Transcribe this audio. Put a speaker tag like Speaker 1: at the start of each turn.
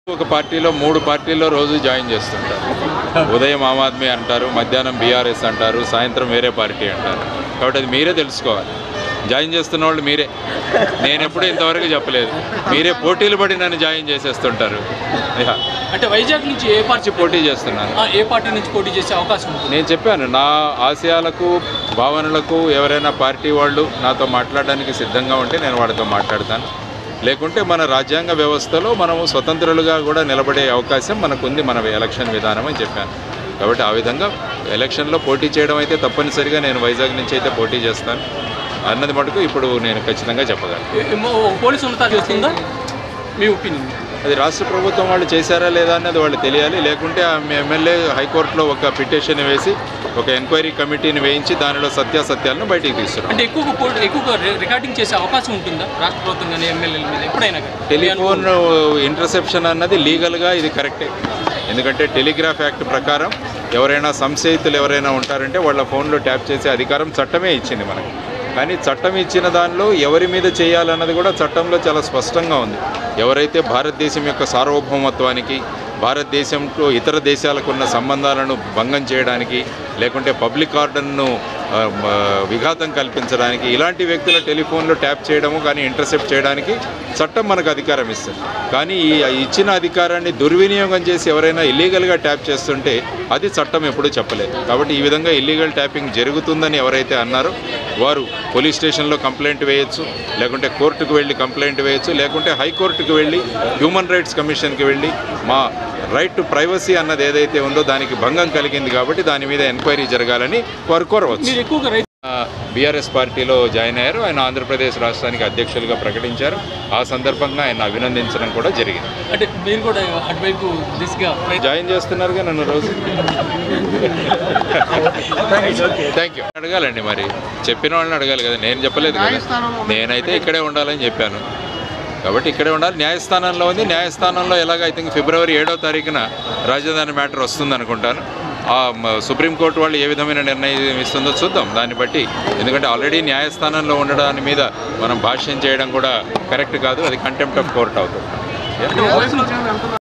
Speaker 1: ఒక పార్టీలో మూడు పార్టీల్లో రోజు జాయిన్ చేస్తుంటారు ఉదయం ఆమ్ ఆద్మీ అంటారు మధ్యాహ్నం బీఆర్ఎస్ అంటారు సాయంత్రం వేరే పార్టీ అంటారు కాబట్టి అది మీరే తెలుసుకోవాలి జాయిన్ చేస్తున్న వాళ్ళు మీరే నేను ఎప్పుడూ ఇంతవరకు చెప్పలేదు మీరే పోటీలు పడి నన్ను జాయిన్ చేసేస్తుంటారు యా.
Speaker 2: అంటే వైజాగ్ నుంచి ఏ పార్టీ
Speaker 1: వచ్చి పోటీ చేస్తున్నాను
Speaker 2: ఆ, ఏ పార్టీ నుంచి పోటీ చేసే అవకాశం ఉంటుంది
Speaker 1: నేను చెప్పాను నా ఆశయాలకు భావనలకు ఎవరైనా పార్టీ వాళ్ళు నాతో మాట్లాడడానికి సిద్ధంగా ఉంటే నేను వాళ్ళతో మాట్లాడతాను లేకుంటే మన రాజ్యాంగ వ్యవస్థలో మనము స్వతంత్రులుగా కూడా నిలబడే అవకాశం మనకుంది మన ఎలక్షన్ విధానం అని చెప్పాను కాబట్టి ఆ విధంగా ఎలక్షన్లో పోటీ చేయడం అయితే తప్పనిసరిగా నేను వైజాగ్ నుంచి అయితే పోటీ చేస్తాను అన్నది మటుకు ఇప్పుడు నేను ఖచ్చితంగా చెప్పగలను
Speaker 2: ఏ- ఏమో పోలీసు ఉన్నతాలు చేస్తుందా మీ ఒపీనియన్
Speaker 1: అది రాష్ట్ర ప్రభుత్వం వాళ్ళు చేశారా లేదా అన్నది వాళ్ళు తెలియాలి లేకుంటే ఆ ఎమ్మెల్యే హైకోర్టులో ఒక పిటిషన్ వేసి ఒక ఎంక్వైరీ కమిటీని వేయించి దానిలో సత్యాసత్యాలను బయటికి తీస్తున్నారు
Speaker 2: అంటే ఎక్కువగా పో- ఎక్కువగా రి- రికార్డింగ్ చేసే అవకాశం ఉంటుందా రాష్ట్ర ప్రభుత్వం కానీ ఎమ్మెల్యేల మీద ఎప్పుడైనా కానీ?
Speaker 1: టెలిఫోన్ ఇంటర్సెప్షన్ అన్నది లీగల్గా ఇది కరెక్టే ఎందుకంటే టెలిగ్రాఫ్ యాక్ట్ ప్రకారం ఎవరైనా సంశయితులు ఎవరైనా ఉంటారంటే వాళ్ళ ఫోన్లో ట్యాప్ చేసే అధికారం చట్టమే ఇచ్చింది మనకి కానీ చట్టం ఇచ్చిన దానిలో ఎవరి మీద చేయాలన్నది కూడా చట్టంలో చాలా స్పష్టంగా ఉంది ఎవరైతే భారతదేశం యొక్క సార్వభౌమత్వానికి భారతదేశంతో ఇతర దేశాలకు ఉన్న సంబంధాలను భంగం చేయడానికి లేకుంటే పబ్లిక్ ఆర్డర్ను ఆ, మ, విఘాతం కల్పించడానికి ఇలాంటి వ్యక్తుల టెలిఫోన్లో ట్యాప్ చేయడము కానీ ఇంటర్సెప్ట్ చేయడానికి చట్టం మనకు అధికారం ఇస్తుంది కానీ ఈ ఇచ్చిన అధికారాన్ని దుర్వినియోగం చేసి ఎవరైనా ఇల్లీగల్గా ట్యాప్ చేస్తుంటే అది చట్టం ఎప్పుడూ చెప్పలేదు కాబట్టి ఈ విధంగా ఇల్లీగల్ ట్యాపింగ్ జరుగుతుందని ఎవరైతే అన్నారో వారు పోలీస్ స్టేషన్లో కంప్లైంట్ వేయొచ్చు లేకుంటే కోర్టుకు వెళ్ళి కంప్లైంట్ వేయొచ్చు లేకుంటే హైకోర్టుకు వెళ్ళి హ్యూమన్ రైట్స్ కమిషన్కి వెళ్ళి మా రైట్ టు ప్రైవసీ అన్నది ఏదైతే ఉందో దానికి భంగం కలిగింది కాబట్టి దాని మీద ఎంక్వైరీ జరగాలని వారు కోరవచ్చు
Speaker 2: మీరు ఎక్కువగా రైతు
Speaker 1: బీఆర్ఎస్ పార్టీలో జాయిన్ అయ్యారు ఆయన ఆంధ్రప్రదేశ్ రాష్ట్రానికి అధ్యక్షులుగా ప్రకటించారు ఆ సందర్భంగా ఆయన అభినందించడం కూడా జరిగింది
Speaker 2: అంటే మీరు కూడా అటువైపు దిశగా ప్రయత్నం
Speaker 1: జాయిన్ చేస్తున్నారుగా నన్ను రోజు థ్యాంక్ యూ అడగాలండి మరి చెప్పిన వాళ్ళని అడగాలి కదా నేను చెప్పలేదు కదా నేనైతే ఇక్కడే ఉండాలని చెప్పాను కాబట్టి ఇక్కడే ఉండాలి న్యాయస్థానంలో ఉంది న్యాయస్థానంలో ఎలాగ ఐ థింక్ ఫిబ్రవరి ఏడో తారీఖున రాజధాని మ్యాటర్ వస్తుంది అనుకుంటాను ఆ మ- సుప్రీంకోర్టు వాళ్ళు ఏ విధమైన నిర్ణయం ఇస్తుందో చూద్దాం దాన్ని బట్టి ఎందుకంటే ఆల్రెడీ న్యాయస్థానంలో ఉండడాని మీద మనం భాష్యం చేయడం కూడా కరెక్ట్ కాదు అది కంటెంప్ట్ ఆఫ్ కోర్ట్ అవుతుంది